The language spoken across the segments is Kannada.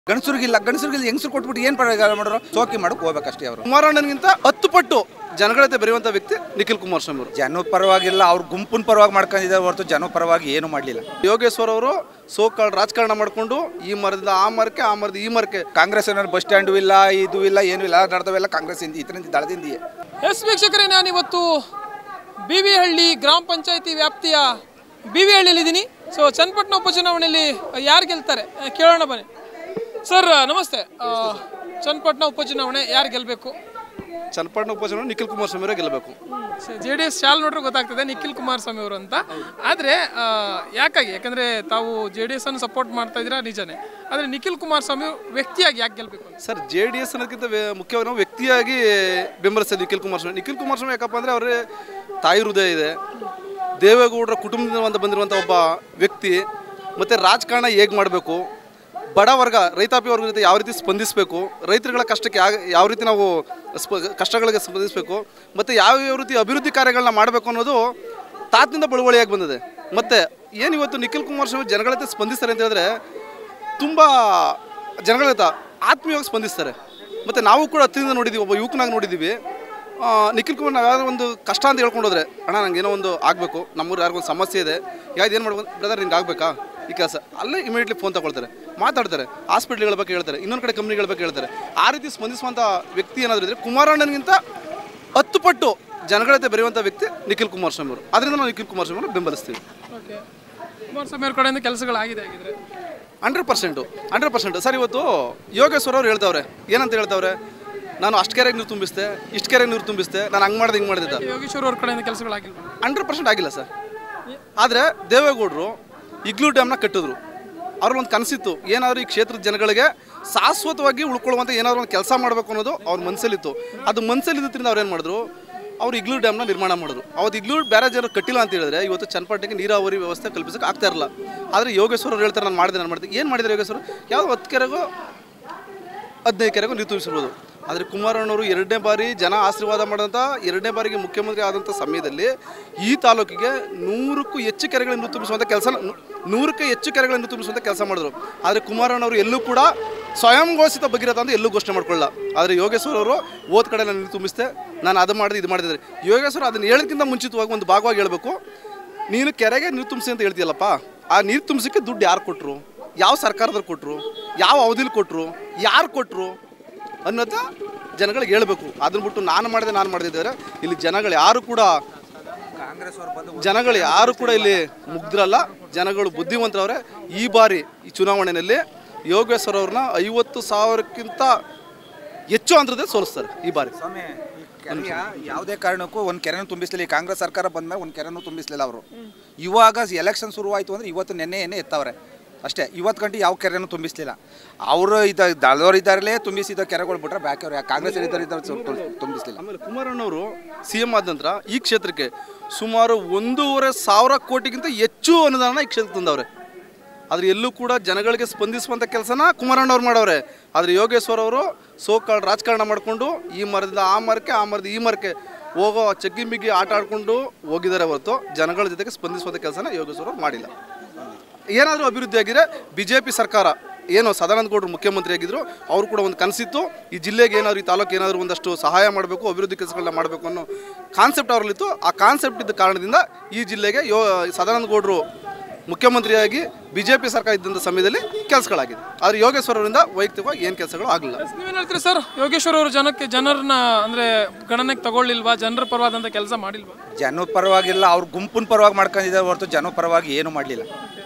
ಗಂಡಸರಿಗಿಲ್ಲ ಗಂಡಸರಿಗಿಲ್ಲ ಹೆಂಗಸರು ಕೊಟ್ಬಿಟ್ಟು ಏನು ಪರ ಮಾಡೋರು ಸೋಕಿ ಮಾಡಕ್ಕೆ ಹೋಗ್ಬೇಕಷ್ಟೇ ಅವರು ಕುಮಾರಣ್ಣನಿಗಿಂತ ಹತ್ತು ಪಟ್ಟು ಜನಗಳತೆ ಬರೆಯುವಂಥ ವ್ಯಕ್ತಿ ನಿಖಿಲ್ ಕುಮಾರಸ್ವಾಮಿ ಅವರು ಜನ ಪರವಾಗಿಲ್ಲ ಅವ್ರು ಗುಂಪಿನ ಪರವಾಗಿ ಮಾಡ್ಕೊಂಡಿದ್ದಾರೆ ಹೊರತು ಜನ ಪರವಾಗಿ ಏನು ಮಾಡಲಿಲ್ಲ ಯೋಗೇಶ್ವರ್ ಅವರು ಸೋಕಾಳ್ ರಾಜಕಾರಣ ಮಾಡಿಕೊಂಡು ಈ ಮರದಿಂದ ಆ ಮರಕ್ಕೆ ಆ ಮರದ ಈ ಮರಕ್ಕೆ ಕಾಂಗ್ರೆಸ್ ಏನಾದ್ರು ಬಸ್ ಸ್ಟ್ಯಾಂಡು ಇಲ್ಲ ಇದು ಇಲ್ಲ ಏನು ಇಲ್ಲ ನಡೆದವೆಲ್ಲ ಕಾಂಗ್ರೆಸ್ ಇಂದ ಇದರಿಂದ ದಳದಿಂದಿಯೇ ಎಸ್ ವೀಕ್ಷಕರೇ ನಾನಿವತ್ತು ಬಿ ವಿ ಹಳ್ಳಿ ಗ್ರಾಮ ಪಂಚಾಯತಿ ವ್ಯಾಪ್ತಿಯ ಬಿ ವಿ ಹಳ್ಳಿಯಲ್ಲಿದ್ದೀನಿ ಸೊ ಚನ್ನಪಟ್ಟಣ ಉಪಚುನಾವಣೆಯಲ್ಲಿ ಯಾರು ಗೆಲ್ತಾರೆ ಆ, ಕೇಳೋಣ ಬನ್ನಿ ಸರ್ ನಮಸ್ತೆ ಆ, ಚನ್ನಪಟ್ಟಣ ಉಪಚುನಾವಣೆ ಯಾರು ಗೆಲ್ಲಬೇಕು ಚನ್ನಪಟ್ಟಣ ಉಪಚುನಾವಣೆ ನಿಖಿಲ್ ಕುಮಾರಸ್ವಾಮಿ ಅವರೇ ಗೆಲ್ಲಬೇಕು ಜೆ ಡಿ ಎಸ್ ಶಾಲ್ ನೋಡ್ರೆ ಗೊತ್ತಾಗ್ತದೆ ನಿಖಿಲ್ ಕುಮಾರಸ್ವಾಮಿ ಅವರು ಅಂತ ಆದರೆ ಯಾಕಾಗಿ ಯಾಕಂದರೆ ತಾವು ಜೆ ಡಿ ಎಸ್ ಅನ್ನು ಸಪೋರ್ಟ್ ಮಾಡ್ತಾ ಇದ್ದೀರಾ ನಿಜನೇ ಆದರೆ ನಿಖಿಲ್ ಕುಮಾರಸ್ವಾಮಿ ವ್ಯಕ್ತಿಯಾಗಿ ಯಾಕೆ ಗೆಲ್ಲಬೇಕು ಅಂತ ಸರ್ ಜೆ ಡಿ ಎಸ್ ಅನ್ನೋದಕ್ಕಿಂತ ವೇ- ಮುಖ್ಯವಾಗಿ ನಾವು ವ್ಯಕ್ತಿಯಾಗಿ ಬೆಂಬಲಿಸ್ತಾರೆ ನಿಖಿಲ್ ಕುಮಾರಸ್ವಾಮಿ ನಿಖಿಲ್ ಕುಮಾರಸ್ವಾಮಿ ಯಾಕಪ್ಪ ಅಂದರೆ ಅವರೇ ತಾಯಿ ಹೃದಯ ಇದೆ ದೇವೇಗೌಡರ ಕುಟುಂಬದಿಂದ ಒಂದು ಬಂದಿರುವಂಥ ಒಬ್ಬ ವ್ಯಕ್ತಿ ಮತ್ತು ರಾಜಕಾರಣ ಹೇಗೆ ಮಾಡಬೇಕು ಬಡ ವರ್ಗ ರೈತಾಪಿ ವರ್ಗದ ಜೊತೆ ಯಾವ ರೀತಿ ಸ್ಪಂದಿಸಬೇಕು ರೈತರುಗಳ ಕಷ್ಟಕ್ಕೆ ಯಾವ ಯಾವ ರೀತಿ ನಾವು ಸ್ಪ ಕಷ್ಟಗಳಿಗೆ ಸ್ಪಂದಿಸಬೇಕು ಮತ್ತು ಯಾವ ಯಾವ ರೀತಿ ಅಭಿವೃದ್ಧಿ ಕಾರ್ಯಗಳನ್ನ ಮಾಡಬೇಕು ಅನ್ನೋದು ತಾತನಿಂದ ಬಳುವಳಿಯಾಗಿ ಬಂದಿದೆ ಮತ್ತು ಏನು ಇವತ್ತು ನಿಖಿಲ್ ಕುಮಾರಸ್ವಾಮಿ ಜನಗಳ ಜೊತೆ ಸ್ಪಂದಿಸ್ತಾರೆ ಅಂತ ಹೇಳಿದ್ರೆ ತುಂಬ ಜನಗಳ ಜೊತೆ ಆತ್ಮೀಯವಾಗಿ ಸ್ಪಂದಿಸ್ತಾರೆ ಮತ್ತು ನಾವು ಕೂಡ ಹತ್ತಿರದಿಂದ ನೋಡಿದ್ದೀವಿ ಒಬ್ಬ ಯುವಕನಾಗಿ ನೋಡಿದ್ದೀವಿ ಆ, ನಿಖಿಲ್ ಕುಮಾರ್ ನಾವು ಯಾವ್ದಾದ್ರು ಒಂದು ಕಷ್ಟ ಅಂತ ಹೇಳ್ಕೊಂಡು ಹೋದ್ರೆ ಅಣ್ಣ ನಂಗೆ ಏನೋ ಒಂದು ಆಗಬೇಕು ನಮ್ಮೂರು ಯಾರಿಗೊಂದು ಸಮಸ್ಯೆ ಇದೆ ಯಾವ್ದು ಏನು ಮಾಡ್ಬೇಕು ಬ್ರದರ್ ನಿಂಗೆ ಆಗಬೇಕಾ ಈ ಕೆಲಸ ಅಲ್ಲೇ ಇಮಿಡಿಯೇಟ್ಲಿ ಫೋನ್ ತಗೊಳ್ತಾರೆ ಮಾತಾಡ್ತಾರೆ ಹಾಸ್ಪಿಟ್ಲ್ಗಳ ಬಗ್ಗೆ ಹೇಳ್ತಾರೆ ಇನ್ನೊಂದು ಕಡೆ ಕಂಪ್ನಿಗಳ ಬಗ್ಗೆ ಹೇಳ್ತಾರೆ ಆ ರೀತಿ ಸ್ಪಂದಿಸುವಂಥ ವ್ಯಕ್ತಿ ಏನಾದರೂ ಇದ್ದರೆ ಕುಮಾರಣ್ಣನಿಗಿಂತ ಹತ್ತು ಪಟ್ಟು ಜನಗಳ ಜೊತೆ ಬರೆಯುವಂಥ ವ್ಯಕ್ತಿ ನಿಖಿಲ್ ಕುಮಾರಸ್ವಾಮಿ ಅವರು ಅದರಿಂದ ನಾವು ನಿಖಿಲ್ ಕುಮಾರಸ್ವಾಮಿ ಅವರು ಬೆಂಬಲಿಸ್ತೀವಿ ಓಕೆ ಕುಮಾರಸ್ವಾಮಿ ಅವ್ರ ಕಡೆಯಿಂದ ಕೆಲಸಗಳಾಗಿದೆ ಆಗಿದ್ರೆ hundred percent hundred percent sir ಇವತ್ತು ಯೋಗೇಶ್ವರ್ ಅವ್ರು ಹೇಳ್ತಾವ್ರೆ ಏನಂತ ಹೇಳ್ತಾವ್ರೆ ನಾನು ಅಷ್ಟು ಕೆರೆಗೆ ನೀರು ತುಂಬಿಸ್ತೆ ಇಷ್ಟು ಕೆರೆಗೆ ನೀರು ತುಂಬಿಸ್ತೆ ನಾನು ಹಂಗೆ ಮಾಡಿದೆ ಹಿಂಗೆ ಮಾಡಿದ್ದ ಯೋಗೇಶ್ವರ್ ಅವ್ರ ಕಡೆಯಿಂದ ಕೆಲಸಗಳಾಗಿಲ್ಲ ಹಂಡ್ರೆಡ್ ಪರ್ಸೆಂಟ್ ಆಗಿಲ್ಲ ಸರ್ ಆದರೆ ದೇವೇಗೌಡರು ಇಗ್ಲೂ ಡ್ಯಾಮ್ನ ಕಟ್ಟಿದ್ರು ಅವ್ರಿಗೊಂದು ಕನಸಿತ್ತು ಏನಾದರೂ ಈ ಕ್ಷೇತ್ರದ ಜನಗಳಿಗೆ ಶಾಶ್ವತವಾಗಿ ಉಳ್ಕೊಳ್ಳುವಂಥ ಏನಾದರೂ ಒಂದು ಕೆಲಸ ಮಾಡಬೇಕು ಅನ್ನೋದು ಅವ್ರ ಮನಸ್ಸಲ್ಲಿತ್ತು ಅದು ಮನಸ್ಸಲ್ಲಿದ್ದರಿಂದ ಅವ್ರು ಏನು ಮಾಡಿದ್ರು ಅವ್ರು ಇಗ್ಲೂ ಡ್ಯಾಮ್ನ ನಿರ್ಮಾಣ ಮಾಡಿದ್ರು ಅವತ್ತು ಇಗ್ಲೂ ಬೇರೆ ಜನರು ಕಟ್ಟಿಲ್ಲ ಅಂತ ಹೇಳಿದ್ರೆ ಇವತ್ತು ಚನ್ನಪಟ್ಟಣಕ್ಕೆ ನೀರಾವರಿ ವ್ಯವಸ್ಥೆ ಕಲ್ಪಿಸಕ್ಕೆ ಆಗ್ತಾ ಇರಲ್ಲ ಆದರೆ ಯೋಗೇಶ್ವರ್ ಅವ್ರು ಹೇಳ್ತಾರೆ ನಾನು ಮಾಡಿದೆ ನಾನು ಮಾಡಿದೆ ಏನು ಮಾಡಿದ್ದಾರೆ ಯೋಗೇಶ್ವರ್ ಯಾವುದೋ ಹತ್ತು ಕೆರೆಗೂ ಹದಿನೈದು ಕೆರೆಗೂ ನೀರು ತುಂಬಿಸಿರ್ಬೋದು ಆದರೆ ಕುಮಾರಣ್ಣವರು ಎರಡನೇ ಬಾರಿ ಜನ ಆಶೀರ್ವಾದ ಮಾಡಿದಂಥ ಎರಡನೇ ಬಾರಿಗೆ ಮುಖ್ಯಮಂತ್ರಿ ಆದಂಥ ಸಮಯದಲ್ಲಿ ಈ ತಾಲೂಕಿಗೆ ನೂರಕ್ಕೂ ಹೆಚ್ಚು ಕೆರೆಗಳನ್ನು ತುಂಬಿಸುವಂಥ ಕೆಲಸ ನೂರಕ್ಕೆ ಹೆಚ್ಚು ಕೆರೆಗಳನ್ನು ತುಂಬಿಸುವಂಥ ಕೆಲಸ ಮಾಡಿದ್ರು ಆದರೆ ಕುಮಾರಣ್ಣವರು ಎಲ್ಲೂ ಕೂಡ ಸ್ವಯಂ ಘೋಷಿತ ಭಗೀರಥ ಅಂತ ಎಲ್ಲೂ ಘೋಷಣೆ ಮಾಡ್ಕೊಳ್ಳಲ್ಲ ಆದರೆ ಯೋಗೇಶ್ವರ್ ಅವರು ಓದ್ ಕಡೆ ನಾನು ನೀರು ತುಂಬಿಸ್ತೆ ನಾನು ಅದು ಮಾಡಿದೆ ಇದು ಮಾಡಿದ್ರೆ ಯೋಗೇಶ್ವರ್ ಅದನ್ನು ಹೇಳೋದಕ್ಕಿಂತ ಮುಂಚಿತವಾಗಿ ಒಂದು ಭಾಗವಾಗಿ ಹೇಳಬೇಕು ನೀನು ಕೆರೆಗೆ ನೀರು ತುಂಬಿಸಿ ಅಂತ ಹೇಳ್ತೀಯಲ್ಲಪ್ಪ ಆ ನೀರು ತುಂಬಿಸೋಕ್ಕೆ ದುಡ್ಡು ಯಾರು ಕೊಟ್ಟರು ಯಾವ ಸರ್ಕಾರದವ್ರು ಕೊಟ್ಟರು ಯಾವ ಅವಧಿಲಿ ಕೊಟ್ಟರು ಯಾರು ಕೊಟ್ಟರು ಅನ್ನೋದ ಜನಗಳಿಗೆ ಹೇಳಬೇಕು ಅದನ್ನ ಬಿಟ್ಟು ನಾನು ಮಾಡಿದೆ ನಾನು ಮಾಡಿದ್ದಾರೆ ಇಲ್ಲಿ ಜನಗಳು ಯಾರು ಕೂಡ ಕಾಂಗ್ರೆಸ್ ಅವ್ರು ಬಂದು ಜನಗಳು ಯಾರು ಕೂಡ ಇಲ್ಲಿ ಮುಗ್ದ್ರಲ್ಲ ಜನಗಳು ಬುದ್ಧಿವಂತರವ್ರೆ ಈ ಬಾರಿ ಈ ಚುನಾವಣೆಯಲ್ಲಿ ಯೋಗೇಶ್ವರ್ ಅವ್ರನ್ನ ಐವತ್ತು ಸಾವಿರಕ್ಕಿಂತ ಹೆಚ್ಚು ಅಂತರದಲ್ಲಿ ಸೋಲಿಸ್ತಾರೆ ಈ ಬಾರಿ ಸ್ವಾಮಿ ಈ ಕೆರೆಯ ಯಾವುದೇ ಕಾರಣಕ್ಕೂ ಒಂದು ಕೆರೆನೂ ತುಂಬಿಸ್ಲಿಲ್ಲ ಈ ಕಾಂಗ್ರೆಸ್ ಸರ್ಕಾರ ಬಂದ್ಮೇಲೆ ಒಂದು ಕೆರೆನೂ ತುಂಬಿಸ್ಲಿಲ್ಲ ಅವರು ಇವಾಗ ಎಲೆಕ್ಷನ್ ಶುರುವಾಯಿತು ಅಂದರೆ ಇವತ್ತು ನೆನ್ನೆ ಏನೇ ಎತ್ತವ್ರೆ ಅಷ್ಟೇ ಇವತ್ತು ಗಂಟೆ ಯಾವ ಕೆರೆನೂ ತುಂಬಿಸ್ಲಿಲ್ಲ ಅವರು ಇದ್ದ ದಳದವ್ರು ಇದ್ದಾರಲೇ ತುಂಬಿಸಿದ ಕೆರೆಗಳು ಬಿಟ್ರೆ ಬಾಕಿ ಅವ್ರು ಕಾಂಗ್ರೆಸ್ ಇದ್ದಾರೆ ಇದ್ದಾರೆ ತುಂಬಿಸ್ಲಿಲ್ಲ ಆಮೇಲೆ ಕುಮಾರಣ್ಣವರು ಸಿ ಎಂ ಆದ ನಂತರ ಈ ಕ್ಷೇತ್ರಕ್ಕೆ ಸುಮಾರು ಒಂದೂವರೆ ಸಾವಿರ ಕೋಟಿಗಿಂತ ಹೆಚ್ಚು ಅನುದಾನ ಈ ಕ್ಷೇತ್ರಕ್ಕೆ ತಂದವ್ರೆ ಆದರೆ ಎಲ್ಲೂ ಕೂಡ ಜನಗಳಿಗೆ ಸ್ಪಂದಿಸುವಂಥ ಕೆಲಸನ ಕುಮಾರಣ್ಣವ್ರು ಮಾಡವ್ರೆ ಆದರೆ ಯೋಗೇಶ್ವರ್ ಅವರು ಸೋಕಾಳ್ ರಾಜಕಾರಣ ಮಾಡಿಕೊಂಡು ಈ ಮರದಿಂದ ಆ ಮರಕ್ಕೆ ಆ ಮರದ ಈ ಮರಕ್ಕೆ ಹೋಗೋ ಚಗ್ಗಿಮಿಗ್ಗಿ ಆಟ ಆಡ್ಕೊಂಡು ಹೋಗಿದ್ದಾರೆ ಹೊರತು ಜನಗಳ ಜೊತೆಗೆ ಸ್ಪಂದಿಸುವಂಥ ಕೆಲಸನ ಯೋಗೇಶ್ವರ್ ಅವ್ರು ಮಾಡಿಲ್ಲ ಏನಾದರೂ ಅಭಿವೃದ್ಧಿ ಆಗಿದ್ರೆ ಬಿ ಜೆ ಪಿ ಸರ್ಕಾರ ಏನು ಸದಾನಂದ ಗೌಡರು ಮುಖ್ಯಮಂತ್ರಿ ಆಗಿದ್ರು ಅವರು ಕೂಡ ಒಂದು ಕನಸಿತ್ತು ಈ ಜಿಲ್ಲೆಗೆ ಏನಾದ್ರು ಈ ತಾಲೂಕು ಏನಾದರೂ ಒಂದಷ್ಟು ಸಹಾಯ ಮಾಡಬೇಕು ಅಭಿವೃದ್ಧಿ ಕೆಲಸಗಳನ್ನ ಮಾಡಬೇಕು ಅನ್ನೋ ಕಾನ್ಸೆಪ್ಟ್ ಅವರಲ್ಲಿತ್ತು ಆ ಕಾನ್ಸೆಪ್ಟ್ ಇದ್ದ ಕಾರಣದಿಂದ ಈ ಜಿಲ್ಲೆಗೆ ಯೋ ಸದಾನಂದ ಗೌಡರು ಮುಖ್ಯಮಂತ್ರಿಯಾಗಿ ಬಿ ಜೆ ಪಿ ಸರ್ಕಾರ ಇದ್ದಂಥ ಸಮಯದಲ್ಲಿ ಕೆಲಸಗಳಾಗಿದೆ ಆದರೆ ಯೋಗೇಶ್ವರ್ ಅವರಿಂದ ವೈಯಕ್ತಿಕವಾಗಿ ಏನು ಕೆಲಸಗಳು ಆಗಲಿಲ್ಲ ನೀವೇನು ಹೇಳ್ತೀರಿ ಸರ್ ಯೋಗೇಶ್ವರ್ ಅವರು ಜನಕ್ಕೆ ಜನರನ್ನ ಅಂದ್ರೆ ಗಣನೆಗೆ ತಗೊಳ್ಳಿಲ್ವಾ ಜನರ ಪರವಾದಂಥ ಕೆಲಸ ಮಾಡಿಲ್ವಾ ಜನ ಪರವಾಗಿಲ್ಲ ಅವ್ರು ಗುಂಪಿನ ಪರವಾಗಿ ಮಾಡ್ಕೊಂಡಿದ್ದಾರೆ ಹೊರತು ಜನ ಪರವಾಗಿ ಏನು ಮಾಡಲಿಲ್ಲ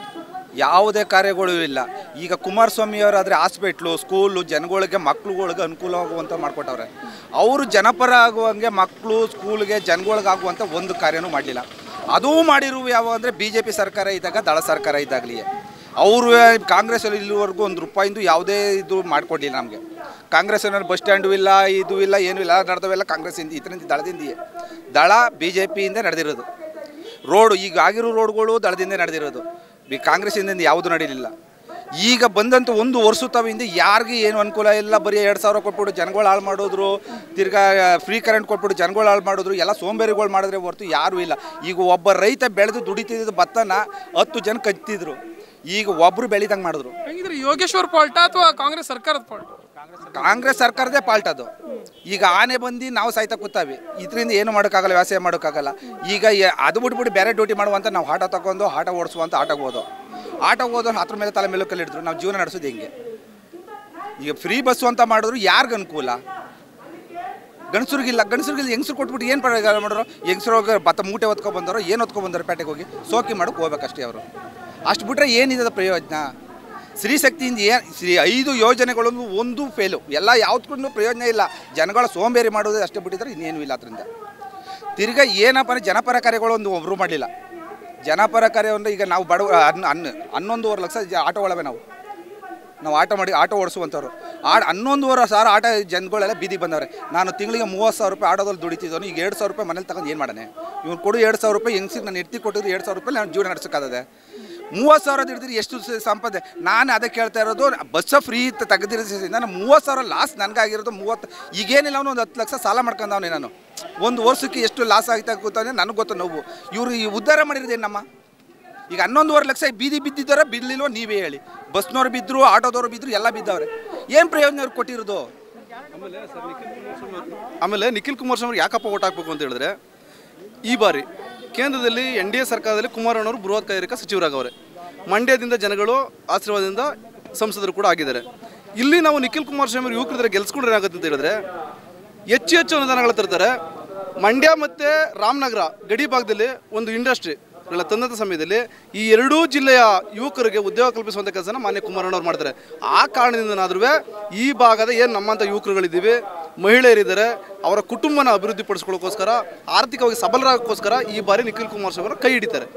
ಯಾವುದೇ ಕಾರ್ಯಗಳು ಇಲ್ಲ ಈಗ ಕುಮಾರಸ್ವಾಮಿ ಅವರಾದರೆ ಹಾಸ್ಪಿಟ್ಲು ಸ್ಕೂಲು ಜನಗಳಿಗೆ ಮಕ್ಳುಗಳಿಗೆ ಅನುಕೂಲವಾಗುವಂಥ ಮಾಡಿಕೊಟ್ಟವ್ರೆ ಅವರು ಜನಪರ ಆಗುವಂಗೆ ಮಕ್ಕಳು ಸ್ಕೂಲ್ಗೆ ಜನಗಳಿಗೆ ಆಗುವಂಥ ಒಂದು ಕಾರ್ಯನೂ ಮಾಡಲಿಲ್ಲ ಅದೂ ಮಾಡಿರುವ ಯಾವ ಅಂದರೆ ಬಿ ಜೆ ಪಿ ಸರ್ಕಾರ ಇದ್ದಾಗ ದಳ ಸರ್ಕಾರ ಇದ್ದಾಗಲಿ ಅವರು ಕಾಂಗ್ರೆಸ್ಸಲ್ಲಿ ಇಲ್ಲಿವರೆಗೂ ಒಂದು ರೂಪಾಯಿಂದು ಯಾವುದೇ ಇದು ಮಾಡಿಕೊಡ್ಲಿಲ್ಲ ನಮಗೆ ಕಾಂಗ್ರೆಸ್ ಏನಾದ್ರು ಬಸ್ ಸ್ಟ್ಯಾಂಡು ಇಲ್ಲ ಇದು ಇಲ್ಲ ಏನೂ ಇಲ್ಲ ನಡೆದವೆಲ್ಲ ಕಾಂಗ್ರೆಸ್ಸಿಂದ ಇದರಿಂದ ದಳದಿಂದಿಯೇ ದಳ ಬಿ ಜೆ ಪಿಯಿಂದ ನಡೆದಿರೋದು ರೋಡು ಈಗ ಆಗಿರೋ ರೋಡ್ಗಳು ದಳದಿಂದ ನಡೆದಿರೋದು ಬಿ ಕಾಂಗ್ರೆಸ್ಸಿಂದ ಯಾವುದೂ ನಡೀಲಿಲ್ಲ ಈಗ ಬಂದಂಥ ಒಂದು ವರ್ಷ ತವಿಂದ ಯಾರಿಗೆ ಏನು ಅನುಕೂಲ ಇಲ್ಲ ಬರೀ ಎರಡು ಸಾವಿರ ಕೊಟ್ಬಿಟ್ಟು ಜನಗಳು ಹಾಳು ಮಾಡಿದ್ರು ತಿರ್ಗಾ ಫ್ರೀ ಕರೆಂಟ್ ಕೊಟ್ಬಿಟ್ಟು ಜನಗಳು ಹಾಳು ಮಾಡಿದ್ರು ಎಲ್ಲ ಸೋಂಬೇರಿಗಳು ಮಾಡಿದ್ರೆ ಹೊರತು ಯಾರೂ ಇಲ್ಲ ಈಗ ಒಬ್ಬ ರೈತ ಬೆಳೆದು ದುಡಿತಿದ್ದ ಭತ್ತನ ಹತ್ತು ಜನ ಕಚ್ತಿದ್ರು ಈಗ ಒಬ್ಬರು ಬೆಳಿದಂಗೆ ಮಾಡಿದ್ರು ಹೆಂಗಿದ್ರೆ ಸರ್ ಯೋಗೇಶ್ವರ್ ಪಾಲ್ಟಾ ಅಥವಾ ಕಾಂಗ್ರೆಸ್ ಸರ್ಕಾರದ ಪಾಲ್ಟ ಕಾಂಗ್ರೆಸ್ ಸರ್ಕಾರದೇ ಪಾಲ್ಟ್ ಅದು ಈಗ ಆನೆ ಬಂದು ನಾವು ಸಾಯ್ತಾ ಕೂತಾವಿ ಇದರಿಂದ ಏನು ಮಾಡೋಕ್ಕಾಗಲ್ಲ ವ್ಯವಸಾಯ ಮಾಡೋಕ್ಕಾಗಲ್ಲ ಈಗ ಎ- ಅದು ಬಿಟ್ಬಿಟ್ಟು ಬೇರೆ ಡ್ಯೂಟಿ ಮಾಡುವಂತ ನಾವು ಆಟ ತಗೊಂಡು ಆಟ ಓಡಿಸುವಂತ ಆಟಕ್ಕೆ ಹೋದೋ ಆಟ ಹೋದೋ ಹತ್ರ ಮೇಲೆ ತಲೆ ಮೇಲೆ ಕಲ್ಲಿಡಿದ್ರು ನಾವು ಜೀವನ ನಡೆಸೋದು ಹೆಂಗೆ ಈಗ ಫ್ರೀ ಬಸ್ಸು ಅಂತ ಮಾಡಿದ್ರು ಯಾರಿಗೆ ಅನುಕೂಲ ಗಂಡಸ್ರಿಗಿಲ್ಲ ಗಂಡಸ್ರಿಗಿಲ್ಲ ಹೆಂಗಸ್ರು ಕೊಟ್ಬಿಟ್ಟು ಏನು ಪರ ಮಾಡಿದ್ರು ಹೆಂಗಸ್ರು ಹೋಗಿ ಭತ್ತ ಮೂಟೆ ಹೊತ್ಕೊಂಡ್ ಬಂದವರು ಏನು ಹೊತ್ಕೊಂಡ್ ಬಂದರು ಪೇಟೆಗೆ ಹೋಗಿ ಸೋಕಿ ಮಾಡೋಕೆ ಹೋಗ್ಬೇಕಷ್ಟೇ ಅವರು ಅಷ್ಟು ಬಿಟ್ರೆ ಏನಿದೆ ಪ್ರಯೋಜನ ಸ್ತ್ರೀಶಕ್ತಿಯಿಂದ ಏನು ಶ್ರೀ ಐದು ಯೋಜನೆಗಳನ್ನು ಒಂದು ಫೇಲು ಎಲ್ಲ ಯಾವ್ದಕ್ಕೂ ಪ್ರಯೋಜನ ಇಲ್ಲ ಜನಗಳ ಸೋಂಬೇರಿ ಮಾಡೋದು ಅಷ್ಟೇ ಬಿಟ್ಟಿದ್ರೆ ಇನ್ನೇನು ಇಲ್ಲ ಅದರಿಂದ ತಿರ್ಗಾ ಏನಪ್ಪ ಅಂದರೆ ಜನಪರ ಕಾರ್ಯಗಳು ಒಂದು ಒಬ್ಬರು ಮಾಡಲಿಲ್ಲ ಜನಪರ ಕಾರ್ಯ ಅಂದರೆ ಈಗ ನಾವು ಬಡವ ಹನ್ ಹನ್ ಹನ್ನೊಂದುವರೆ ಲಕ್ಷ ಜ ಆಟೋಗಳವೆ ನಾವು ನಾವು ಆಟೋ ಮಾಡಿ ಆಟೋ ಓಡಿಸುವಂಥವ್ರು ಆ ಹನ್ನೊಂದುವರೆ ಸಾವಿರ ಆಟೋ ಜನಗಳೆಲ್ಲ ಬೀದಿಗೆ ಬಂದವ್ರೆ ನಾನು ತಿಂಗಳಿಗೆ ಮೂವತ್ತು ಸಾವಿರ ರೂಪಾಯಿ ಆಟೋದಲ್ಲಿ ದುಡಿತಿದ್ದವನು ಈಗ ಎರಡು ಸಾವಿರ ರೂಪಾಯಿ ಮನೇಲಿ ತಗೊಂಡು ಏನು ಮಾಡಾನೆ ಇವ್ನು ಕೊಡು ಎರಡು ಸಾವಿರ ರೂಪಾಯಿ ಹೆಂಗ್ಸಿಗೆ ನಾನು ಎತ್ತಿ ಕೊಟ್ಟಿದ್ರು ಎರಡು ಸಾವಿರ ರೂಪಾಯಿ ನಾನು ಜೀವನ ನಡೆಸೋಕ್ಕಾಗದೆ ಮೂವತ್ತು ಸಾವಿರ ಹಿಡಿದ್ರೆ ಎಷ್ಟು ಸ- ಸಂಪದೆ ನಾನು ಅದೇ ಕೇಳ್ತಾ ಇರೋದು ಬಸ್ಸ ಫ್ರೀ ತೆಗೆದಿರೋದ್ರಿಂದ ನಾನು ಮೂವತ್ತು ಸಾವಿರ ಲಾಸ್ ನನಗಾಗಿರೋದು ಮೂವತ್ತು ಈಗೇನಿಲ್ಲ ಅವನು ಒಂದು ಹತ್ತು ಲಕ್ಷ ಸಾಲ ಮಾಡ್ಕೊಂಡವನೇ ನಾನು ಒಂದು ವರ್ಷಕ್ಕೆ ಎಷ್ಟು ಲಾಸ್ ಆಗ್ತಾ ಕೂತಾನೆ ನನಗೆ ಗೊತ್ತು ನೋವು ಇವರು ಈ ಉದ್ಧಾರ ಮಾಡಿರೋದು ಏನಮ್ಮ ಈಗ ಹನ್ನೊಂದುವರೆ ಲಕ್ಷ ಬೀದಿ ಬಿದ್ದಿದ್ದಾರ ಬಿಡ್ಲಿಲ್ವೋ ನೀವೇ ಹೇಳಿ ಬಸ್ನವ್ರು ಬಿದ್ದರು ಆಟೋದವ್ರು ಬಿದ್ದರು ಎಲ್ಲ ಬಿದ್ದವ್ರೆ ಏನು ಪ್ರಯೋಜನ ಅವ್ರು ಕೊಟ್ಟಿರೋದು ಆಮೇಲೆ ನಿಖಿಲ್ ಕುಮಾರಸ್ವಾಮಿ ಯಾಕಪ್ಪ ಓಟ್ ಹಾಕ್ಬೇಕು ಅಂತ ಹೇಳಿದ್ರೆ ಈ ಬಾರಿ ಕೇಂದ್ರದಲ್ಲಿ ಎನ್ ಡಿ ಎ ಸರ್ಕಾರದಲ್ಲಿ ಕುಮಾರಣ್ಣವರು ಬೃಹತ್ ಕೈಗಾರಿಕಾ ಸಚಿವರಾಗವ್ರೆ ಮಂಡ್ಯದಿಂದ ಜನಗಳು ಆಶೀರ್ವಾದದಿಂದ ಸಂಸದರು ಕೂಡ ಆಗಿದ್ದಾರೆ ಇಲ್ಲಿ ನಾವು ನಿಖಿಲ್ ಕುಮಾರಸ್ವಾಮಿ ಅವರು ಯುವಕರಿದ್ರೆ ಗೆಲ್ಸ್ಕೊಂಡ್ರೆ ಏನಾಗುತ್ತೆ ಅಂತ ಹೇಳಿದ್ರೆ ಹೆಚ್ಚು ಹೆಚ್ಚು ಅನುದಾನಗಳು ತರ್ತಾರೆ ಮಂಡ್ಯ ಮತ್ತು ರಾಮನಗರ ಗಡಿ ಭಾಗದಲ್ಲಿ ಒಂದು ಇಂಡಸ್ಟ್ರಿ ಗಳ ತಂದಂಥ ಸಮಯದಲ್ಲಿ ಈ ಎರಡೂ ಜಿಲ್ಲೆಯ ಯುವಕರಿಗೆ ಉದ್ಯೋಗ ಕಲ್ಪಿಸುವಂಥ ಕೆಲಸನ ಮಾನ್ಯ ಕುಮಾರಣ್ಣವ್ರು ಮಾಡ್ತಾರೆ ಆ ಕಾರಣದಿಂದನಾದ್ರೂ ಈ ಭಾಗದ ಏನು ನಮ್ಮಂಥ ಯುವಕರುಗಳಿದ್ದೀವಿ ಮಹಿಳೆಯರಿದ್ದಾರೆ ಅವರ ಕುಟುಂಬನ ಅಭಿವೃದ್ಧಿ ಪಡಿಸ್ಕೊಳ್ಳೋಕ್ಕೋಸ್ಕರ ಆರ್ಥಿಕವಾಗಿ ಸಬಲರಾಗೋಕ್ಕೋಸ್ಕರ ಈ ಬಾರಿ ನಿಖಿಲ್ ಕುಮಾರಸ್ವಾಮಿ ಅವರು ಕೈ ಹಿಡಿತಾರೆ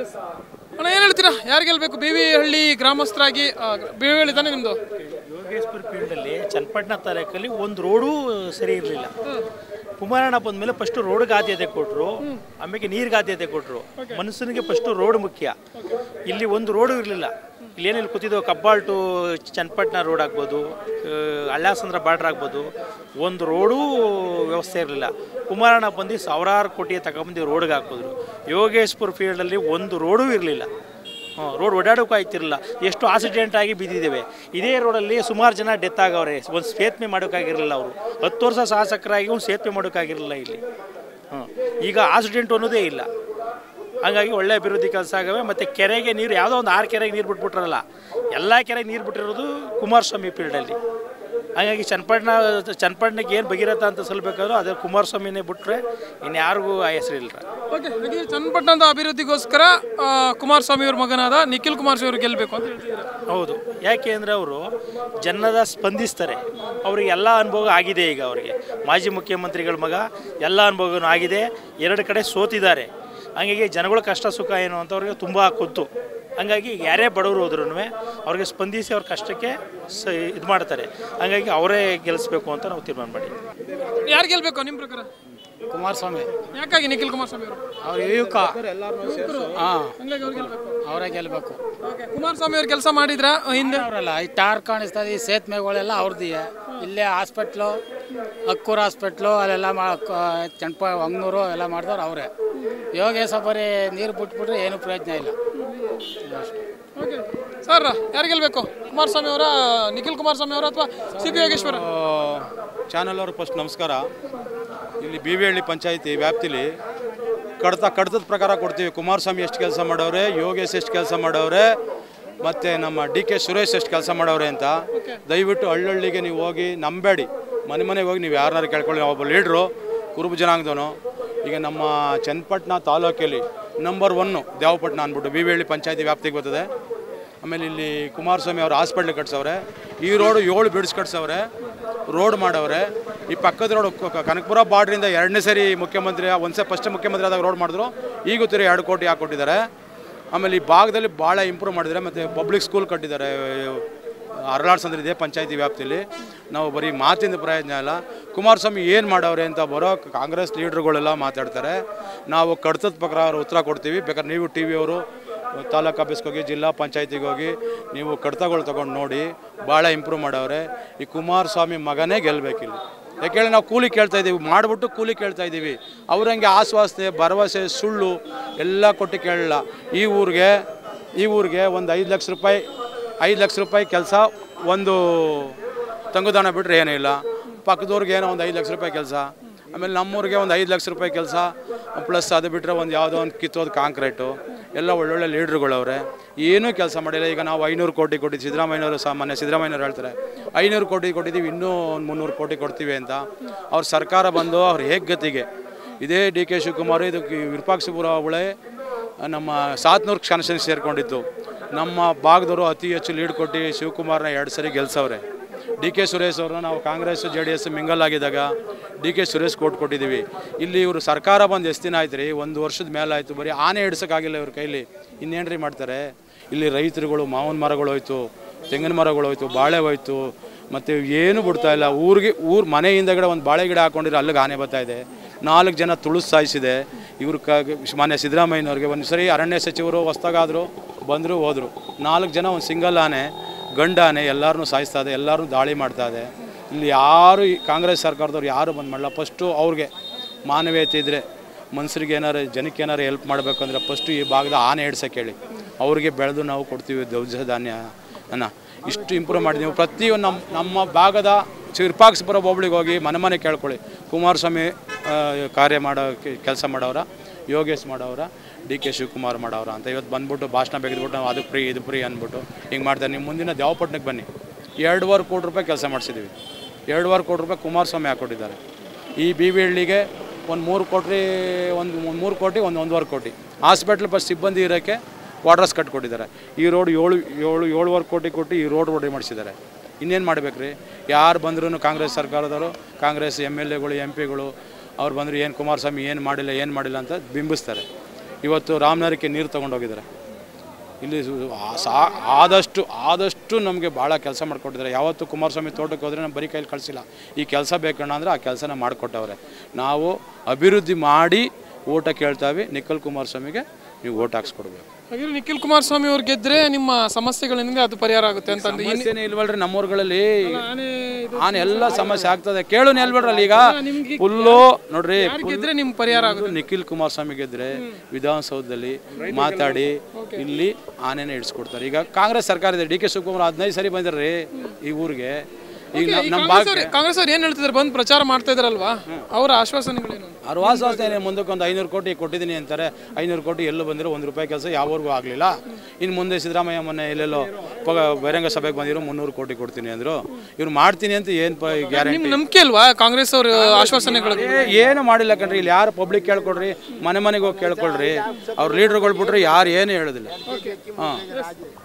ಅಣ್ಣ ಏನು ಹೇಳ್ತೀರಾ ಯಾರು ಗೆಲ್ಬೇಕು ಬಿ ವಿ ಹಳ್ಳಿ ಗ್ರಾಮಸ್ಥರಾಗಿ ಬಿ ವಿ ಹಳ್ಳಿ ತಾನೇ ನಿಮ್ಮದು ಯೋಗೇಶ್ವರ ಫೀಲ್ಡಲ್ಲಿ ಚನ್ನಪಟ್ಟಣ ತಾಲೂಕಲ್ಲಿ ಒಂದು ರೋಡೂ ಸರಿ ಇರಲಿಲ್ಲ ಕುಮಾರಣ್ಣ ಬಂದಮೇಲೆ ಫಸ್ಟ್ ರೋಡ್ಗೆ ಆದ್ಯತೆ ಕೊಟ್ಟರು ಆಮೇಲೆ ನೀರಿಗೆ ಆದ್ಯತೆ ಕೊಟ್ಟರು ಮನುಷ್ಯನಿಗೆ ಫಸ್ಟು ರೋಡ್ ಮುಖ್ಯ ಇಲ್ಲಿ ಒಂದು ರೋಡು ಇರಲಿಲ್ಲ ಇಲ್ಲಿ ಏನಿಲ್ಲ ಕೂತಿದ್ದೋ ಕಬ್ಬಾಳ್ ಟು ಚನ್ನಪಟ್ಟಣ ರೋಡ್ ಆಗ್ಬೋದು ಹಳ್ಳ್ಯಾಸಂದ್ರ ಬಾರ್ಡ್ರ್ ಆಗ್ಬೋದು ಒಂದು ರೋಡೂ ವ್ಯವಸ್ಥೆ ಇರಲಿಲ್ಲ ಕುಮಾರಣ್ಣ ಬಂದು ಸಾವಿರಾರು ಕೋಟಿ ತಗೊಂಬಂದು ರೋಡ್ಗೆ ಹಾಕಿದ್ರು ಯೋಗೇಶ್ಪುರ ಫೀಲ್ಡಲ್ಲಿ ಒಂದು ರೋಡೂ ಇರಲಿಲ್ಲ ಹ್ಞೂ ರೋಡ್ ಓಡಾಡೋಕ್ಕೂ ಆಯ್ತಿರಲಿಲ್ಲ ಎಷ್ಟು ಆಕ್ಸಿಡೆಂಟ್ ಆಗಿ ಬಿದ್ದಿದ್ದೇವೆ ಇದೇ ರೋಡಲ್ಲಿ ಸುಮಾರು ಜನ ಡೆತ್ ಆಗವ್ರೆ ಒಂದು ಸೇತುವೆ ಮಾಡೋಕ್ಕಾಗಿರಲಿಲ್ಲ ಅವರು ಹತ್ತು ವರ್ಷ ಶಾಸಕರಾಗಿ ಒಂದು ಸೇತುವೆ ಮಾಡೋಕ್ಕಾಗಿರಲಿಲ್ಲ ಇಲ್ಲಿ ಹ್ಞೂ ಈಗ ಆಕ್ಸಿಡೆಂಟ್ ಅನ್ನೋದೇ ಇಲ್ಲ ಹಾಗಾಗಿ ಒಳ್ಳೆ ಅಭಿವೃದ್ಧಿ ಕೆಲಸ ಆಗವೆ ಮತ್ತು ಕೆರೆಗೆ ನೀರು ಯಾವುದೋ ಒಂದು ಆರು ಕೆರೆಗೆ ನೀರು ಬಿಟ್ಬಿಟ್ರಲ್ಲ ಎಲ್ಲ ಕೆರೆಗೆ ನೀರು ಬಿಟ್ಟಿರೋದು ಕುಮಾರಸ್ವಾಮಿ ಫೀಲ್ಡಲ್ಲಿ ಹಾಗಾಗಿ ಚನ್ನಪಟ್ಟಣ ಚನ್ನಪಟ್ಟಣಕ್ಕೆ ಏನು ಭಗೀರಥ ಅಂತ ಸಲ್ಬೇಕಾದ್ರೂ ಅದೇ ಕುಮಾರಸ್ವಾಮಿನೇ ಬಿಟ್ಟರೆ ಇನ್ಯಾರಿಗೂ ಆ ಹೆಸರಿಲ್ಲ ಓಕೆ ಹಾಗೆ ಚನ್ನಪಟ್ಟಣದ ಅಭಿವೃದ್ಧಿಗೋಸ್ಕರ ಆ, ಕುಮಾರಸ್ವಾಮಿ ಅವ್ರ ಮಗನಾದ ನಿಖಿಲ್ ಕುಮಾರಸ್ವಾಮಿ ಅವರು ಗೆಲ್ಲಬೇಕು ಅಂತ ಹೇಳ್ತಿದ್ದಾರೆ ಹೌದು ಯಾಕೆ ಅಂದರೆ ಅವರು ಜನದ ಸ್ಪಂದಿಸ್ತಾರೆ ಅವರಿಗೆ ಎಲ್ಲ ಅನುಭವ ಆಗಿದೆ ಈಗ ಅವರಿಗೆ ಮಾಜಿ ಮುಖ್ಯಮಂತ್ರಿಗಳ ಮಗ ಎಲ್ಲ ಅನುಭವನೂ ಆಗಿದೆ ಎರಡು ಕಡೆ ಸೋತಿದ್ದಾರೆ ಹಾಗಾಗಿ ಜನಗಳ ಕಷ್ಟ ಸುಖ ಏನು ಅಂತ ಅವ್ರಿಗೆ ತುಂಬ ಗೊತ್ತು ಹಂಗಾಗಿ ಯಾರೇ ಬಡವರು ಹೋದ್ರೂ ಅವ್ರಿಗೆ ಸ್ಪಂದಿಸಿ ಅವ್ರ ಕಷ್ಟಕ್ಕೆ ಸ ಇದು ಮಾಡ್ತಾರೆ ಹಾಗಾಗಿ ಅವರೇ ಗೆಲ್ಲಿಸ್ಬೇಕು ಅಂತ ನಾವು ತೀರ್ಮಾನ ಮಾಡಿದ್ವಿ ಯಾರು ಗೆಲ್ಬೇಕು ನಿಮ್ಮ ಪ್ರಕಾರ ಕುಮಾರಸ್ವಾಮಿ ಯಾಕಾಗಿ ನಿಖಿಲ್ ಕುಮಾರಸ್ವಾಮಿ ಅವರು ಅವ್ರ ಯುವಕ ಹಾಂ ಹಂಗಾಗಿ ಅವ್ರು ಗೆಲ್ಬೇಕು ಅವರೇ ಗೆಲ್ಲಬೇಕು ಓಕೆ ಕುಮಾರಸ್ವಾಮಿ ಅವ್ರು ಕೆಲಸ ಮಾಡಿದ್ರ ಹಿಂದೆ ಅವರಲ್ಲ ಈ ಟಾರ್ ಕಾಣಿಸ್ತದೆ ಈ ಸೇತುವೆಗಳೆಲ್ಲ ಅವ್ರದ್ದಿದೆ ಇಲ್ಲೇ ಹಾಸ್ಪಿಟ್ಲು ಅಕ್ಕೂರು ಹಾಸ್ಪಿಟ್ಲು ಅಲ್ಲೆಲ್ಲ ಮಾ ಚಣಪ ಅಂಗ್ನೂರು ಎಲ್ಲ ಮಾಡಿದವ್ರು ಅವರೇ ಯೋಗೇಶ ಬರೀ ನೀರು ಬಿಟ್ಬಿಟ್ರೆ ಏನೂ ಪ್ರಯೋಜನ ಇಲ್ಲ ಅಷ್ಟೇ ಓಕೆ ಸರ್ ಯಾರು ಗೆಲ್ಬೇಕು ಕುಮಾರಸ್ವಾಮಿ ಅವರ ನಿಖಿಲ್ ಕುಮಾರಸ್ವಾಮಿ ಅವರ ಅಥವಾ ಸಿ ಪಿ ಯೋಗೇಶ್ವರ ಚಾನಲ್ ಅವ್ರಿಗೆ ಫಸ್ಟ್ ನಮಸ್ಕಾರ ಇಲ್ಲಿ ಬಿ ವಿ ಹಳ್ಳಿ ಪಂಚಾಯತಿ ವ್ಯಾಪ್ತಿಲಿ ಕಡ್ತ ಕಡ್ತದ ಪ್ರಕಾರ ಕೊಡ್ತೀವಿ ಕುಮಾರಸ್ವಾಮಿ ಎಷ್ಟು ಕೆಲಸ ಮಾಡವ್ರೆ ಯೋಗೇಶ್ ಎಷ್ಟು ಕೆಲಸ ಮಾಡವ್ರೆ ಮತ್ತು ನಮ್ಮ ಡಿ ಕೆ ಸುರೇಶ್ ಎಷ್ಟು ಕೆಲಸ ಮಾಡವ್ರೆ ಅಂತ ದಯವಿಟ್ಟು ಹಳ್ಳಹಳ್ಳಿಗೆ ನೀವು ಹೋಗಿ ನಂಬೇಡಿ ಮನೆ ಮನೆಗೆ ಹೋಗಿ ನೀವು ಯಾರನ್ನಾರು ಕೇಳ್ಕೊಳ್ಳಿ ನಾವು ಒಬ್ಬ ಲೀಡ್ರು ಕುರುಬ ಜನಾಂಗದವನು ಈಗ ನಮ್ಮ ಚನ್ನಪಟ್ಟಣ ತಾಲೂಕಲ್ಲಿ ನಂಬರ್ ಒನ್ನು ದೇವಪಟ್ಟಣ ಅಂದ್ಬಿಟ್ಟು ಬಿ ವಿ ಹಳ್ಳಿ ಪಂಚಾಯತಿ ವ್ಯಾಪ್ತಿಗೆ ಬರ್ತದೆ ಆಮೇಲೆ ಇಲ್ಲಿ ಕುಮಾರಸ್ವಾಮಿ ಅವ್ರ ಹಾಸ್ಪಿಟ್ಲ್ ಕಟ್ಸವ್ರೆ ಈ ರೋಡು ಏಳು ಬಿಡ್ಸ್ ಕಟ್ಸವ್ರೆ ರೋಡ್ ಮಾಡವ್ರೆ ಈ ಪಕ್ಕದ ರೋಡ್ ಕನಕಪುರ ಬಾರ್ಡ್ರಿಂದ ಎರಡನೇ ಸರಿ ಮುಖ್ಯಮಂತ್ರಿ ಒಂದ್ಸರಿ ಫಸ್ಟ್ ಮುಖ್ಯಮಂತ್ರಿ ಆದಾಗ ರೋಡ್ ಮಾಡಿದ್ರು ಈಗೂ ತಿರು ಎರಡು ಕೋಟಿ ಹಾಕ್ಕೊಟ್ಟಿದ್ದಾರೆ ಆಮೇಲೆ ಈ ಭಾಗದಲ್ಲಿ ಭಾಳ ಇಂಪ್ರೂವ್ ಮಾಡಿದ್ದಾರೆ ಮತ್ತು ಪಬ್ಲಿಕ್ ಸ್ಕೂಲ್ ಕಟ್ಟಿದ್ದಾರೆ ಅರಳಾಡ್ಸ್ ಅಂದ್ರೆ ಇದೆ ಪಂಚಾಯತಿ ವ್ಯಾಪ್ತಿಯಲ್ಲಿ ನಾವು ಬರೀ ಮಾತಿಂದ ಪ್ರಯೋಜನ ಇಲ್ಲ ಕುಮಾರಸ್ವಾಮಿ ಏನು ಮಾಡವ್ರೆ ಅಂತ ಬರೋ ಕಾಂಗ್ರೆಸ್ ಲೀಡ್ರುಗಳೆಲ್ಲ ಮಾತಾಡ್ತಾರೆ ನಾವು ಕಡ್ತದ ಪ್ರಕಾರ ಉತ್ತರ ಕೊಡ್ತೀವಿ ಬೇಕಾದ್ರೆ ನೀವು ಟಿ ವಿಯವರು ತಾಲೂಕು ಆಫೀಸ್ಗೆ ಹೋಗಿ ಜಿಲ್ಲಾ ಪಂಚಾಯತಿಗೆ ಹೋಗಿ ನೀವು ಕಡ್ತಗಳು ತೊಗೊಂಡು ನೋಡಿ ಭಾಳ ಇಂಪ್ರೂವ್ ಮಾಡವ್ರೆ ಈ ಕುಮಾರಸ್ವಾಮಿ ಮಗನೇ ಗೆಲ್ಲಬೇಕಿಲ್ಲಿ ಯಾಕೆಂದ್ರೆ ನಾವು ಕೂಲಿ ಕೇಳ್ತಾ ಇದ್ದೀವಿ ಮಾಡಿಬಿಟ್ಟು ಕೂಲಿ ಕೇಳ್ತಾ ಇದ್ದೀವಿ ಅವ್ರಂಗೆ ಆಶ್ವಾಸನೆ ಭರವಸೆ ಸುಳ್ಳು ಎಲ್ಲ ಕೊಟ್ಟು ಕೇಳಲ್ಲ ಈ ಊರಿಗೆ ಈ ಊರಿಗೆ ಒಂದು ಐದು ಲಕ್ಷ ರೂಪಾಯಿ ಐದು ಲಕ್ಷ ರೂಪಾಯಿ ಕೆಲಸ ಒಂದು ತಂಗುದಾಣ ಬಿಟ್ಟರೆ ಏನೂ ಇಲ್ಲ ಪಕ್ಕದವ್ರಿಗೆ ಏನೋ ಒಂದು ಐದು ಲಕ್ಷ ರೂಪಾಯಿ ಕೆಲಸ ಆಮೇಲೆ ನಮ್ಮೂರಿಗೆ ಒಂದು ಐದು ಲಕ್ಷ ರೂಪಾಯಿ ಕೆಲಸ ಪ್ಲಸ್ ಅದು ಬಿಟ್ಟರೆ ಒಂದು ಯಾವುದೋ ಒಂದು ಕಿತ್ತೋದು ಕಾಂಕ್ರೀಟು ಎಲ್ಲ ಒಳ್ಳೊಳ್ಳೆ ಲೀಡ್ರುಗಳವ್ರೆ ಏನೂ ಕೆಲಸ ಮಾಡಿಲ್ಲ ಈಗ ನಾವು ಐನೂರು ಕೋಟಿ ಕೊಟ್ಟಿದ್ದು ಸಿದ್ದರಾಮಯ್ಯನವರು ಸಾಮಾನ್ಯ ಸಿದ್ದರಾಮಯ್ಯನವ್ರು ಹೇಳ್ತಾರೆ ಐನೂರು ಕೋಟಿ ಕೊಟ್ಟಿದ್ದೀವಿ ಇನ್ನೂ ಒಂದು ಮುನ್ನೂರು ಕೋಟಿ ಕೊಡ್ತೀವಿ ಅಂತ ಅವ್ರ ಸರ್ಕಾರ ಬಂದು ಅವ್ರ ಹೇಗ್ಗತಿಗೆ ಇದೇ ಡಿ ಕೆ ಶಿವಕುಮಾರ್ ಇದು ವಿರೂಪಾಕ್ಷಪುರ ಅವಳೆ ನಮ್ಮ ಸಾತ್ನೂರು ಕ್ಷಣಶನ್ ಸೇರ್ಕೊಂಡಿತ್ತು ನಮ್ಮ ಭಾಗದವರು ಅತಿ ಹೆಚ್ಚು ಲೀಡ್ ಕೊಟ್ಟು ಶಿವಕುಮಾರ್ನ ಎರಡು ಸರಿ ಗೆಲ್ಸವ್ರೆ ಡಿ ಕೆ ಸುರೇಶ್ ಅವ್ರನ್ನ ನಾವು Congress J D S mingle ಆಗಿದ್ದಾಗ ಡಿ ಕೆ ಸುರೇಶ್ ಕೊಟ್ಟು ಕೊಟ್ಟಿದ್ದೀವಿ ಇಲ್ಲಿ ಇವರು ಸರ್ಕಾರ ಬಂದು ಎಷ್ಟು ದಿನ ಆಯ್ತು ರೀ ಒಂದು ವರ್ಷದ ಮೇಲೆ ಆಯಿತು ಬರೀ ಆನೆ ಹಿಡ್ಸೋಕ್ಕಾಗಿಲ್ಲ ಇವ್ರ ಕೈಲಿ ಇನ್ನೇನ್ರಿ ಮಾಡ್ತಾರೆ ಇಲ್ಲಿ ರೈತರುಗಳು ಮಾವಿನ ಮರಗಳು ಹೋಯ್ತು ತೆಂಗಿನ ಮರಗಳು ಹೋಯ್ತು ಬಾಳೆ ಹೋಯ್ತು ಮತ್ತು ಏನು ಬಿಡ್ತಾ ಇಲ್ಲ ಊರಿಗೆ ಊರು ಮನೆ ಹಿಂದಗಡೆ ಒಂದು ಬಾಳೆ ಗಿಡ ಹಾಕೊಂಡಿರೋ ಅಲ್ಲಿಗೆ ಆನೆ ಬರ್ತಾ ಇದೆ ನಾಲ್ಕು ಜನ ತುಳುಸ್ ಸಾಯಿಸಿದೆ ಇವರು ಕ ಮಾನ್ಯ ಸಿದ್ದರಾಮಯ್ಯನವ್ರಿಗೆ ಒಂದು ಸರಿ ಅರಣ್ಯ ಸಚಿವರು ಹೊಸ್ದಾಗಾದರು ಬಂದರು ಹೋದರು ನಾಲ್ಕು ಜನ ಒಂದು ಸಿಂಗಲ್ ಆನೆ ಗಂಡ ಆನೆ ಎಲ್ಲರನ್ನೂ ಸಾಯಿಸ್ತಾ ಇದೆ ಎಲ್ಲರೂ ದಾಳಿ ಮಾಡ್ತಾ ಇದೆ ಇಲ್ಲಿ ಯಾರು ಈ ಕಾಂಗ್ರೆಸ್ ಸರ್ಕಾರದವ್ರು ಯಾರು ಬಂದು ಮಾಡಲ್ಲ ಫಸ್ಟು ಅವ್ರಿಗೆ ಮಾನವೀಯತೆ ಇದ್ದರೆ ಮನುಷ್ಯರಿಗೆ ಏನಾರು ಜನಕ್ಕೆ ಏನಾರು ಹೆಲ್ಪ್ ಮಾಡಬೇಕಂದ್ರೆ ಫಸ್ಟು ಈ ಭಾಗದ ಆನೆ ಹಿಡ್ಸಕ್ಕೆ ಹೇಳಿ ಅವ್ರಿಗೆ ಬೆಳೆದು ನಾವು ಕೊಡ್ತೀವಿ ದವಸ ಧಾನ್ಯ ಅನ್ನ ಇಷ್ಟು ಇಂಪ್ರೂವ್ ಮಾಡಿದ್ದೀವಿ ಪ್ರತಿಯೊಂದು ನಮ್ಮ ನಮ್ಮ ಭಾಗದ ವಿರೂಪಾಕ್ಷಪುರ ಹೋಬಳಿಗೆ ಹೋಗಿ ಮನೆ ಮನೆ ಕೇಳ್ಕೊಳ್ಳಿ ಕುಮಾರಸ್ವಾಮಿ ಆ, ಕಾರ್ಯ ಮಾಡೋ ಕೆಲಸ ಮಾಡೋರ ಯೋಗೇಶ್ ಮಾಡೋರ ಡಿ ಕೆ ಶಿವಕುಮಾರ್ ಮಾಡೋರ ಅಂತ ಇವತ್ತು ಬಂದ್ಬಿಟ್ಟು ಭಾಷಣ ಬೆಗೆದ್ಬಿಟ್ಟು ನಾವು ಅದು ಫ್ರೀ ಇದು ಫ್ರೀ ಅಂದ್ಬಿಟ್ಟು ಹಿಂಗೆ ಮಾಡ್ತಾರೆ ನಿಮ್ಮ ಮುಂದಿನ ದೇವಪಟ್ಟಣಕ್ಕೆ ಬನ್ನಿ ಎರಡೂವರೆ ಕೋಟಿ ರೂಪಾಯಿ ಕೆಲಸ ಮಾಡಿಸಿದ್ದೀವಿ ಎರಡೂವರೆ ಕೋಟಿ ರೂಪಾಯಿ ಕುಮಾರಸ್ವಾಮಿ ಹಾಕ್ಕೊಟ್ಟಿದ್ದಾರೆ ಈ ಬಿ ವಿ ಹಳ್ಳಿಗೆ ಒಂದು ಮೂರು ಕೋಟಿ ಒಂದು ಮೂರು ಕೋಟಿ ಒಂದು ಒಂದೂವರೆ ಕೋಟಿ ಹಾಸ್ಪಿಟ್ಲ್ ಬಸ್ ಸಿಬ್ಬಂದಿ ಇರೋಕ್ಕೆ ಕ್ವಾರ್ಟರ್ಸ್ ಕಟ್ಕೊಟ್ಟಿದ್ದಾರೆ ಈ ರೋಡ್ ಏಳು ಏಳು ಏಳುವರೆ ಕೋಟಿ ಕೊಟ್ಟು ಈ ರೋಡ್ ರೋಡಿ ಮಾಡಿಸಿದ್ದಾರೆ ಇನ್ನೇನು ಮಾಡ್ಬೇಕು ರೀ ಯಾರು ಬಂದ್ರೂ ಕಾಂಗ್ರೆಸ್ ಸರ್ಕಾರದವರು ಕಾಂಗ್ರೆಸ್ ಎಮ್ ಎಲ್ ಎಗಳು ಎಂ ಪಿಗಳು ಅವ್ರು ಬಂದರು ಏನು ಕುಮಾರಸ್ವಾಮಿ ಏನು ಮಾಡಿಲ್ಲ ಏನು ಮಾಡಿಲ್ಲ ಅಂತ ಬಿಂಬಿಸ್ತಾರೆ ಇವತ್ತು ರಾಮನಗರಕ್ಕೆ ನೀರು ತೊಗೊಂಡೋಗಿದ್ದಾರೆ ಇಲ್ಲಿ ಸು- ಆ- ಸಾ- ಆದಷ್ಟು ಆದಷ್ಟು ನಮಗೆ ಭಾಳ ಕೆಲಸ ಮಾಡಿಕೊಟ್ಟಿದ್ದಾರೆ ಯಾವತ್ತು ಕುಮಾರಸ್ವಾಮಿ ತೋಟಕ್ಕೆ ಹೋದರೆ ನಮ್ಮ ಬರೀ ಕೈಲಿ ಕಳಿಸಿಲ್ಲ ಈ ಕೆಲಸ ಬೇಕಣ್ಣ ಅಂದರೆ ಆ ಕೆಲಸನ ಮಾಡಿಕೊಟ್ಟವ್ರೆ ನಾವು ಅಭಿವೃದ್ಧಿ ಮಾಡಿ ಓಟ ಕೇಳ್ತಾವೆ ನಿಖಿಲ್ ಕುಮಾರಸ್ವಾಮಿಗೆ ನೀವು ಓಟ್ ಹಾಕ್ಸ್ಕೊಡ್ಬೇಕು ಹಾಗಿದ್ರೆ ನಿಖಿಲ್ ಕುಮಾರಸ್ವಾಮಿ ಅವ್ರು ಗೆದ್ರೆ ನಿಮ್ಮ ಸಮಸ್ಯೆಗಳಿಂದ ಅದು ಪರಿಹಾರ ಆಗುತ್ತೆ ಅಂತ ಅಂದು ಇನ್ನು- ಸಮಸ್ಯೆನೇ ಇಲ್ವಲ್ರಿ ನಮ್ಮೂರುಗಳಲ್ಲಿ ಆನೆ ಇದು ಆನೆ ಎಲ್ಲ ಸಮಸ್ಯೆ ಆಗ್ತದೆ ಕೇಳು ನೆಲ್ಬಿಡ್ರಲ್ಲ ಈಗ ಫುಲ್ಲು ನೋಡ್ರಿ ಯಾರು ಗೆದ್ರೆ ನಿಮ್ ಪರಿಹಾರ ಆಗುತ್ತೆ ಇದು ನಿಖಿಲ್ ಕುಮಾರಸ್ವಾಮಿ ಗೆದ್ರೆ ವಿಧಾನಸೌಧದಲ್ಲಿ ಮಾತಾಡಿ ಇಲ್ಲಿ ಆನೆನ ಇಡ್ಸ್ಕೊಡ್ತಾರೆ ಈಗ ಕಾಂಗ್ರೆಸ್ ಸರ್ಕಾರ ಇದೆ ಡಿ ಕೆ ಶಿವಕುಮಾರ್ ಹದಿನೈದು ಸರಿ ಬಂದಿರ್ರಿ ಈ ಊರಿಗೆ ಈಗ ಈ ನಮ್ಮ ಕಾಂಗ್ರೆಸ್ ಭಾಗ ಅವ್ರು- ಕಾಂಗ್ರೆಸ್ ಅವ್ರು ಏನ್ ಹೇಳ್ತಿದ್ದಾರೆ ಬಂದು ಪ್ರಚಾರ ಮಾಡ್ತಾ ಇದಾರಲ್ವಾ ಅವರ ಆಶ್ವಾಸನೆಗಳೇನು ಅವ್ರ ವಾಸವಾಸನೆ ಮುಂದಕ್ಕೆ ಒಂದು ಐನೂರು ಕೋಟಿ ಕೊಟ್ಟಿದ್ದೀನಿ ಅಂತಾರೆ ಐನೂರು ಕೋಟಿ ಎಲ್ಲೂ ಬಂದಿರೋ ಒಂದು ರೂಪಾಯಿ ಕೆಲಸ ಯಾವರೆಗೂ ಆಗಲಿಲ್ಲ ಇನ್ನು ಮುಂದೆ ಸಿದ್ದರಾಮಯ್ಯ ಮೊನ್ನೆ ಎಲ್ಲೆಲ್ಲೋ ಪ ಬಹಿರಂಗ ಸಭೆಗೆ ಬಂದಿರೋ ಮುನ್ನೂರು ಕೋಟಿ ಕೊಡ್ತೀನಿ ಅಂದರು ಇವ್ರು ಮಾಡ್ತೀನಿ ಅಂತ ಏನು ಪ ಗ್ಯಾರಂಟಿ ನಿಮ್ ನಂಬಿಕೆ ಅಲ್ವಾ ಕಾಂಗ್ರೆಸ್ ಅವ್ರ ಆಶ್ವಾಸನೆಗಳು ಏನು ಮಾಡಿಲ್ಲ ಕಣ್ರಿ ಇಲ್ಲಿ ಯಾರು ಪಬ್ಲಿಕ್ ಕೇಳ್ಕೊಡ್ರಿ ಮನೆ ಮನೆಗೆ ಹೋಗಿ ಕೇಳ್ಕೊಳ್ರಿ ಅವ್ರ ಲೀಡ್ರುಗಳು ಬಿಟ್ರೆ ಯಾರು ಏನು ಹೇಳೋದಿಲ್ಲ ಹಾಂ